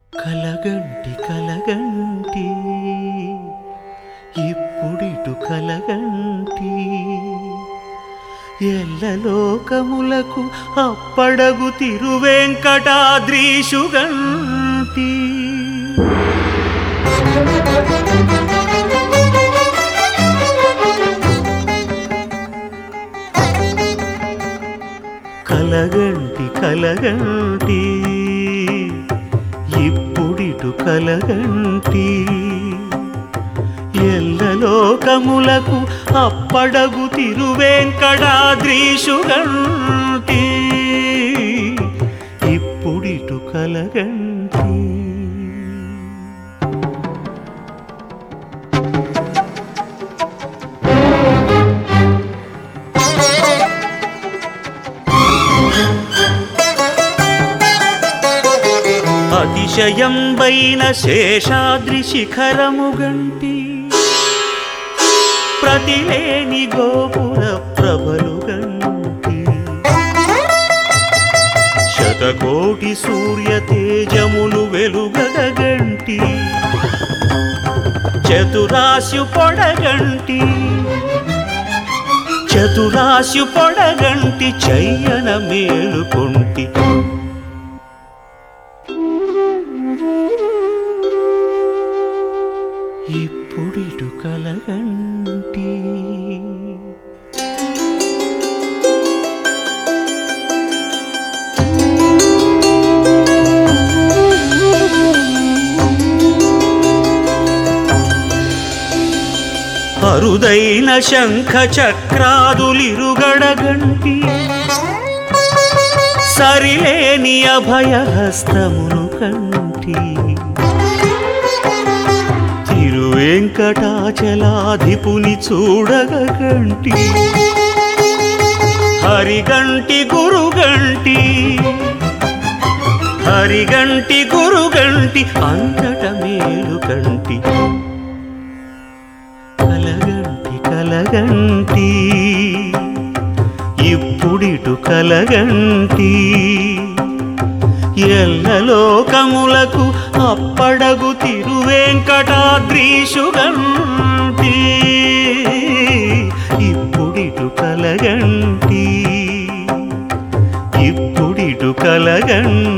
కలగంటి కలగంటి ఇప్పుడిటు కలగంటి ఎల్లలోకములకు అప్పడగు తిరువెంకటాద్రీషుగంటి కలగంటి కలగంటి ఇప్పుడిటు కలగంటి ఎల్లలోకములకు అప్పడగు తిరువెంకటాద్రీషుగంటి ఇప్పుడిటు కలగంటి అతిశయంబైన శేషాద్రి శిఖరము గంటి ప్రతిలేని గోపుర ప్రభలు గంటి శతకోటి సూర్య తేజములు వెలుగగంటి చతురాశు పొడగంటి చతురాశు పొడగంటి చయ్యన మేలుకొంటి ఇప్పుడిటు కలగంటి అరుదైన శంఖ చక్రాదులిరుగడగంటి సరిలేని అభయహస్తమును కంటి తిరువెంకటాచలాధిపుని చూడగంటి హరిగంటి గురుగంటి హరిగంటి గురుగంటి అంతట మేలుగంటి కలగంటి కలగంటి ఇప్పుడిటు కలగంటి ఎల్లలోకములకు అప్పడగు తిరువెంకటాద్రీషుగంటి ఇప్పుడిటు కలగంటి ఇప్పుడిటు కలగంటి